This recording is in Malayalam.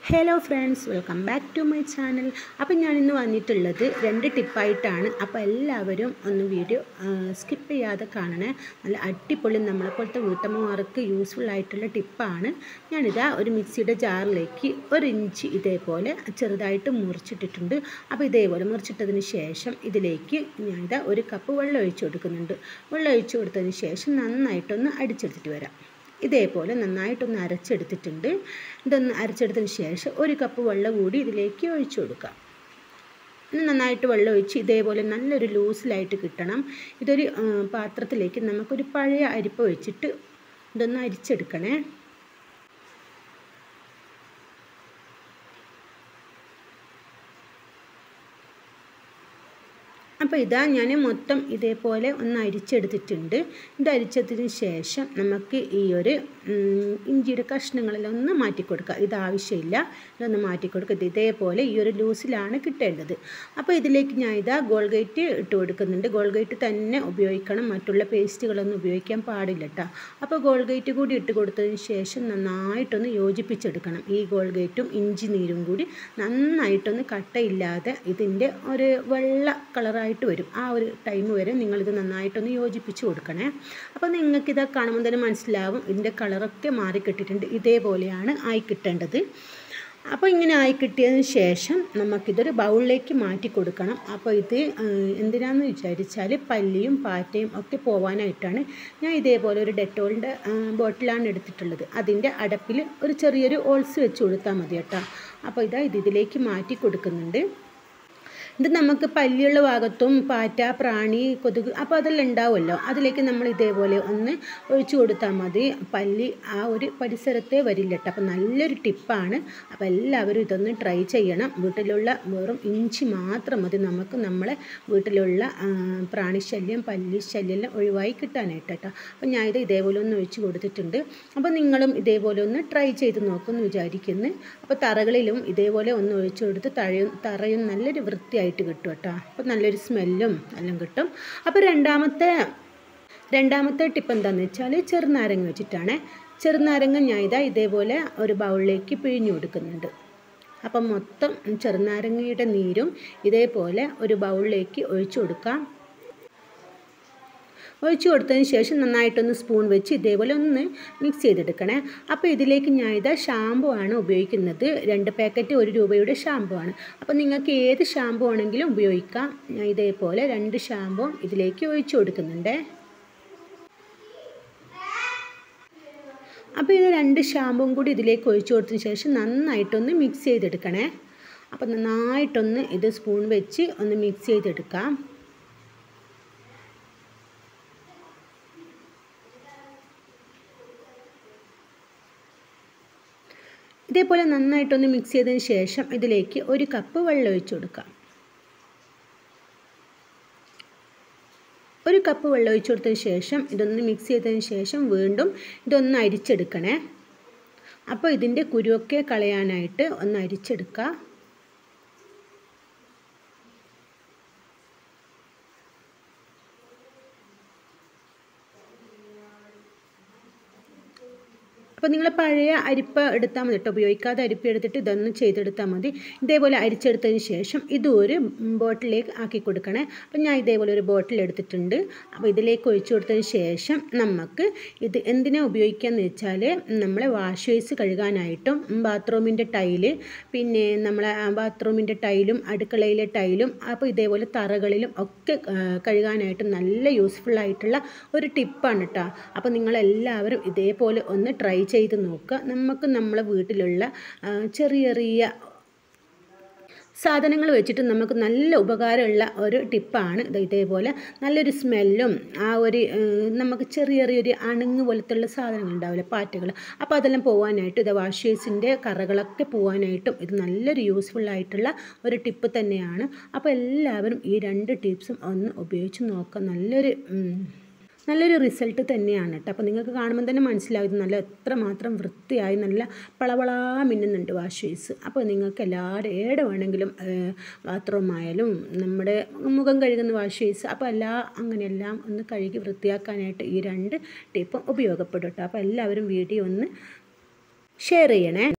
hello friends welcome back to my channel അപ്പം ഞാനിന്ന് വന്നിട്ടുള്ളത് രണ്ട് ടിപ്പായിട്ടാണ് അപ്പോൾ എല്ലാവരും ഒന്ന് വീഡിയോ സ്കിപ്പ് ചെയ്യാതെ കാണണേ നല്ല അടിപൊളി നമ്മളെപ്പോലത്തെ വീട്ടമ്മമാർക്ക് യൂസ്ഫുൾ ആയിട്ടുള്ള ടിപ്പാണ് ഞാനിതാ ഒരു മിക്സിയുടെ ജാറിലേക്ക് ഒരു ഇഞ്ച് ഇതേപോലെ ചെറുതായിട്ട് മുറിച്ചിട്ടിട്ടുണ്ട് അപ്പോൾ ഇതേപോലെ മുറിച്ചിട്ടതിന് ശേഷം ഇതിലേക്ക് ഞാനിതാ ഒരു കപ്പ് വെള്ളം ഒഴിച്ചു കൊടുക്കുന്നുണ്ട് വെള്ളം ഒഴിച്ചു കൊടുത്തതിന് ശേഷം നന്നായിട്ടൊന്ന് അടിച്ചെടുത്തിട്ട് വരാം ഇതേപോലെ നന്നായിട്ടൊന്ന് അരച്ചെടുത്തിട്ടുണ്ട് ഇതൊന്ന് അരച്ചെടുത്തതിന് ശേഷം ഒരു കപ്പ് വെള്ളം കൂടി ഇതിലേക്ക് ഒഴിച്ചു കൊടുക്കാം നന്നായിട്ട് വെള്ളം ഒഴിച്ച് ഇതേപോലെ നല്ലൊരു ലൂസിലായിട്ട് കിട്ടണം ഇതൊരു പാത്രത്തിലേക്ക് നമുക്കൊരു പഴയ അരിപ്പ വെച്ചിട്ട് ഇതൊന്ന് അരിച്ചെടുക്കണേ അപ്പോൾ ഇതാ ഞാൻ മൊത്തം ഇതേപോലെ ഒന്ന് അരിച്ചെടുത്തിട്ടുണ്ട് ഇത് അരിച്ചതിന് ശേഷം നമുക്ക് ഈ ഒരു ഇഞ്ചിയുടെ കഷ്ണങ്ങളെല്ലാം ഒന്ന് മാറ്റിക്കൊടുക്കുക ഇത് ആവശ്യമില്ല ഇതൊന്ന് മാറ്റിക്കൊടുക്കുക ഇത് ഇതേപോലെ ഈ ഒരു ലൂസിലാണ് കിട്ടേണ്ടത് അപ്പോൾ ഇതിലേക്ക് ഞാൻ ഇതാ ഗോൾഗേറ്റ് ഇട്ട് കൊടുക്കുന്നുണ്ട് ഗോൾഗേറ്റ് തന്നെ ഉപയോഗിക്കണം മറ്റുള്ള പേസ്റ്റുകളൊന്നും ഉപയോഗിക്കാൻ പാടില്ല കേട്ടോ അപ്പോൾ ഗോൾഗേറ്റ് കൂടി ഇട്ട് കൊടുത്തതിന് ശേഷം നന്നായിട്ടൊന്ന് യോജിപ്പിച്ചെടുക്കണം ഈ ഗോൾഗേറ്റും ഇഞ്ചി നീരും കൂടി നന്നായിട്ടൊന്ന് കട്ടയില്ലാതെ ഇതിൻ്റെ ഒരു വെള്ള കളറായി ആയിട്ട് വരും ആ ഒരു ടൈം വരെ നിങ്ങളിത് നന്നായിട്ടൊന്ന് യോജിപ്പിച്ച് കൊടുക്കണേ അപ്പോൾ നിങ്ങൾക്കിത് കാണുമ്പോൾ തന്നെ മനസ്സിലാവും ഇതിൻ്റെ കളറൊക്കെ മാറിക്കിട്ടിട്ടുണ്ട് ഇതേപോലെയാണ് ആയി കിട്ടേണ്ടത് അപ്പോൾ ഇങ്ങനെ ആയി കിട്ടിയതിന് ശേഷം നമുക്കിതൊരു ബൗളിലേക്ക് മാറ്റി കൊടുക്കണം അപ്പോൾ ഇത് എന്തിനാന്ന് വിചാരിച്ചാൽ പല്ലിയും പാറ്റയും ഒക്കെ പോവാനായിട്ടാണ് ഞാൻ ഇതേപോലെ ഒരു ഡെറ്റോളിൻ്റെ ബോട്ടിലാണ് എടുത്തിട്ടുള്ളത് അതിൻ്റെ അടപ്പിൽ ഒരു ചെറിയൊരു ഓൾസ് വെച്ച് കൊടുത്താൽ മതി കേട്ടോ അപ്പോൾ ഇതാ ഇത് ഇതിലേക്ക് മാറ്റി കൊടുക്കുന്നുണ്ട് ഇത് നമുക്ക് പല്ലിയുള്ള ഭാഗത്തും പാറ്റ പ്രാണി കൊതുക് അപ്പോൾ അതെല്ലാം ഉണ്ടാവുമല്ലോ അതിലേക്ക് നമ്മൾ ഇതേപോലെ ഒന്ന് ഒഴിച്ചു കൊടുത്താൽ മതി പല്ലി ആ ഒരു പരിസരത്തെ വരില്ല കേട്ടോ അപ്പോൾ നല്ലൊരു ടിപ്പാണ് അപ്പോൾ എല്ലാവരും ഇതൊന്ന് ട്രൈ ചെയ്യണം വീട്ടിലുള്ള വെറും ഇഞ്ചി മാത്രം മതി നമുക്ക് നമ്മളെ വീട്ടിലുള്ള പ്രാണിശല്യം പല്ലി ശല്യം എല്ലാം ഒഴിവായി കിട്ടാനായിട്ട് കേട്ടോ അപ്പോൾ ഞാൻ ഇത് ഇതേപോലെ ഒന്ന് ഒഴിച്ച് കൊടുത്തിട്ടുണ്ട് അപ്പോൾ നിങ്ങളും ഇതേപോലെ ഒന്ന് ട്രൈ ചെയ്ത് നോക്കുമെന്ന് വിചാരിക്കുന്നു അപ്പോൾ തറകളിലും ഇതേപോലെ ഒന്ന് ഒഴിച്ചു കൊടുത്ത് തറയും തറയും നല്ലൊരു വൃത്തിയായി ആയിട്ട് കിട്ടും കേട്ടോ അപ്പോൾ നല്ലൊരു സ്മെല്ലും എല്ലാം കിട്ടും അപ്പോൾ രണ്ടാമത്തെ രണ്ടാമത്തെ ടിപ്പ് എന്താണെന്ന് വെച്ചാൽ ചെറുനാരങ്ങ വെച്ചിട്ടാണ് ചെറുനാരങ്ങ ഞാൻ ഇതാ ഇതേപോലെ ഒരു ബൗളിലേക്ക് പിഴിഞ്ഞു കൊടുക്കുന്നുണ്ട് അപ്പം മൊത്തം ചെറുനാരങ്ങയുടെ നീരും ഇതേപോലെ ഒരു ബൗളിലേക്ക് ഒഴിച്ചു കൊടുക്കാം ഒഴിച്ചു കൊടുത്തതിന് ശേഷം നന്നായിട്ടൊന്ന് സ്പൂൺ വെച്ച് ഇതേപോലെ ഒന്ന് മിക്സ് ചെയ്തെടുക്കണേ അപ്പോൾ ഇതിലേക്ക് ഞാൻ ഇതാ ഷാമ്പു ആണ് ഉപയോഗിക്കുന്നത് രണ്ട് പാക്കറ്റ് ഒരു രൂപയുടെ ഷാമ്പു ആണ് അപ്പോൾ നിങ്ങൾക്ക് ഏത് ഷാമ്പു ആണെങ്കിലും ഉപയോഗിക്കാം ഞാൻ ഇതേപോലെ രണ്ട് ഷാമ്പും ഇതിലേക്ക് ഒഴിച്ചു കൊടുക്കുന്നുണ്ട് അപ്പോൾ ഇത് രണ്ട് ഷാമ്പും കൂടി ഇതിലേക്ക് ഒഴിച്ചു കൊടുത്തതിന് ശേഷം നന്നായിട്ടൊന്ന് മിക്സ് ചെയ്തെടുക്കണേ അപ്പോൾ നന്നായിട്ടൊന്ന് ഇത് സ്പൂൺ വെച്ച് ഒന്ന് മിക്സ് ചെയ്തെടുക്കാം ഇതേപോലെ നന്നായിട്ടൊന്ന് മിക്സ് ചെയ്തതിന് ശേഷം ഇതിലേക്ക് ഒരു കപ്പ് വെള്ളം ഒഴിച്ചു കൊടുക്കാം ഒരു കപ്പ് വെള്ളം ഒഴിച്ചു കൊടുത്തതിന് ശേഷം ഇതൊന്ന് മിക്സ് ചെയ്തതിന് ശേഷം വീണ്ടും ഇതൊന്ന് അരിച്ചെടുക്കണേ അപ്പോൾ ഇതിൻ്റെ കുരുവൊക്കെ കളയാനായിട്ട് ഒന്ന് അരിച്ചെടുക്കുക അപ്പോൾ നിങ്ങൾ പഴയ അരിപ്പ എടുത്താൽ മതി കേട്ടോ ഉപയോഗിക്കാതെ അരിപ്പ എടുത്തിട്ട് ഇതൊന്ന് ചെയ്തെടുത്താൽ മതി ഇതേപോലെ അരിച്ചെടുത്തതിന് ശേഷം ഇതും ഒരു ബോട്ടിലേക്ക് ആക്കി കൊടുക്കണേ അപ്പം ഞാൻ ഇതേപോലെ ഒരു ബോട്ടിൽ എടുത്തിട്ടുണ്ട് അപ്പോൾ ഇതിലേക്ക് ഒഴിച്ചു കൊടുത്തതിന് ശേഷം നമുക്ക് ഇത് എന്തിനാണ് ഉപയോഗിക്കുകയെന്ന് വെച്ചാൽ നമ്മളെ വാഷ് വേസ് കഴുകാനായിട്ടും ബാത്റൂമിൻ്റെ ടൈല് പിന്നെ നമ്മളെ ബാത്റൂമിൻ്റെ ടൈലും അടുക്കളയിലെ ടൈലും അപ്പോൾ ഇതേപോലെ തറകളിലും ഒക്കെ കഴുകാനായിട്ട് നല്ല യൂസ്ഫുൾ ആയിട്ടുള്ള ഒരു ടിപ്പാണ് കേട്ടോ അപ്പോൾ നിങ്ങളെല്ലാവരും ഇതേപോലെ ഒന്ന് ട്രൈ ചെയ്ത് നോക്കുക നമുക്ക് നമ്മളെ വീട്ടിലുള്ള ചെറിയ ചെറിയ സാധനങ്ങൾ വെച്ചിട്ട് നമുക്ക് നല്ല ഉപകാരമുള്ള ഒരു ടിപ്പാണ് ഇതേപോലെ നല്ലൊരു സ്മെല്ലും ആ ഒരു നമുക്ക് ചെറിയ ചെറിയൊരു അണുങ്ങ് പോലത്തുള്ള സാധനങ്ങൾ ഉണ്ടാവില്ല പാറ്റകൾ അപ്പോൾ അതെല്ലാം പോകാനായിട്ട് ഇത് വാഷേഴ്സിൻ്റെ കറകളൊക്കെ പോകാനായിട്ടും ഇത് നല്ലൊരു യൂസ്ഫുൾ ആയിട്ടുള്ള ഒരു ടിപ്പ് തന്നെയാണ് അപ്പോൾ എല്ലാവരും ഈ രണ്ട് ടിപ്സും ഒന്ന് ഉപയോഗിച്ച് നോക്കുക നല്ലൊരു നല്ലൊരു റിസൾട്ട് തന്നെയാണ് കേട്ടോ അപ്പോൾ നിങ്ങൾക്ക് കാണുമ്പോൾ തന്നെ മനസ്സിലാവും ഇത് നല്ല എത്രമാത്രം വൃത്തിയായി നല്ല പളവളാ മിന്നുന്നുണ്ട് വാഷ് ബേസ് അപ്പോൾ നിങ്ങൾക്ക് എല്ലാവരും ഏടെ വേണമെങ്കിലും ബാത്റൂം ആയാലും നമ്മുടെ മുഖം കഴുകുന്ന വാഷ് ബേസ് അപ്പോൾ എല്ലാ അങ്ങനെയെല്ലാം ഒന്ന് കഴുകി വൃത്തിയാക്കാനായിട്ട് ഈ രണ്ട് ടിപ്പും ഉപയോഗപ്പെടും കേട്ടോ അപ്പോൾ എല്ലാവരും വീഡിയോ ഒന്ന് ഷെയർ ചെയ്യണേ